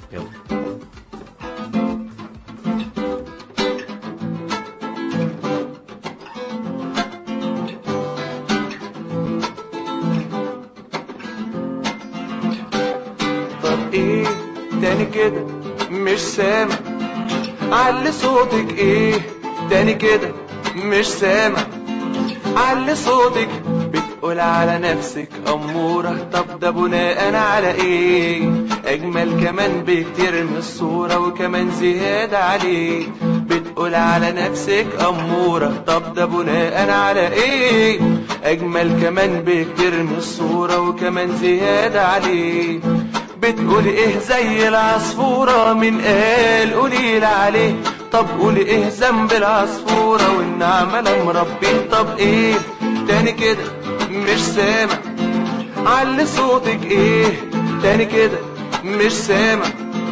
يلا طب ايه تاني كده مش سامع علي صوتك ايه تاني كده مش سامع علي صوتك بتقول على نفسك أمورة طب ده بناء على ايه اجمل كمان بكتير من الصورة وكمان زيادة عليه بتقول على نفسك أمورة طب ده بناء على ايه اجمل كمان بكتير من الصورة وكمان زيادة عليه بتقول ايه زي العصفورة من قال قوليل عليه طب قولي ايه ذنب العصفورة والنعمة مربين طب ايه تاني كده مش سامع علي صوتك ايه تاني كده مش سامع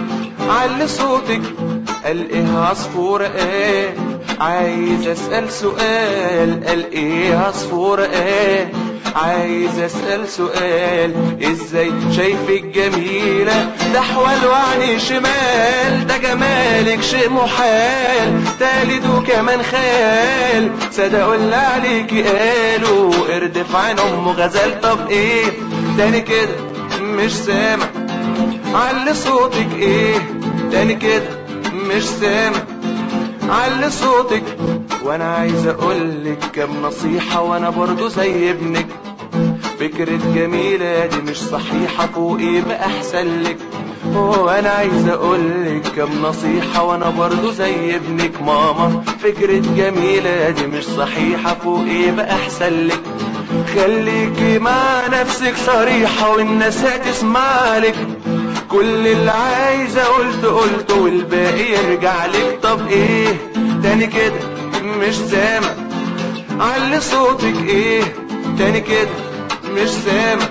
علي صوتك قال ايه عصفورة ايه عايز اسأل سؤال قال ايه عصفورة ايه عايز اسأل سؤال ازاي شايفك جميلة ده حوال وعني شمال ده جمالك شيء محال تالد وكمان خيال صدقوا اللي عليكي قالوا اردف عن ام غزال طب ايه تاني كده مش سامع علي صوتك ايه تاني كده مش سامع علي صوتك وانا عايز اقولك كم نصيحة وانا برضو زي ابنك فكرة جميلة دي مش صحيحة فوق ايه بقى احسن لك وانا عايز اقولك كم نصيحة وانا برضو زي ابنك ماما فكرة جميلة دي مش صحيحة فوق ايه بقى احسن لك خليكي مع نفسك صريحة والناس هتسمع لك كل اللي عايزة قلت قلت والباقي يرجع لك طب ايه تاني كده مش سامع علي صوتك ايه تاني كده مش سامع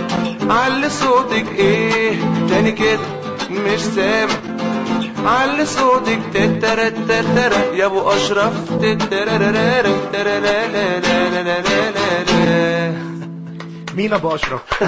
علي صوتك ايه تاني كده مش سامع علي صوتك تترى تترى يا ابو اشرف تترى مين ابو اشرف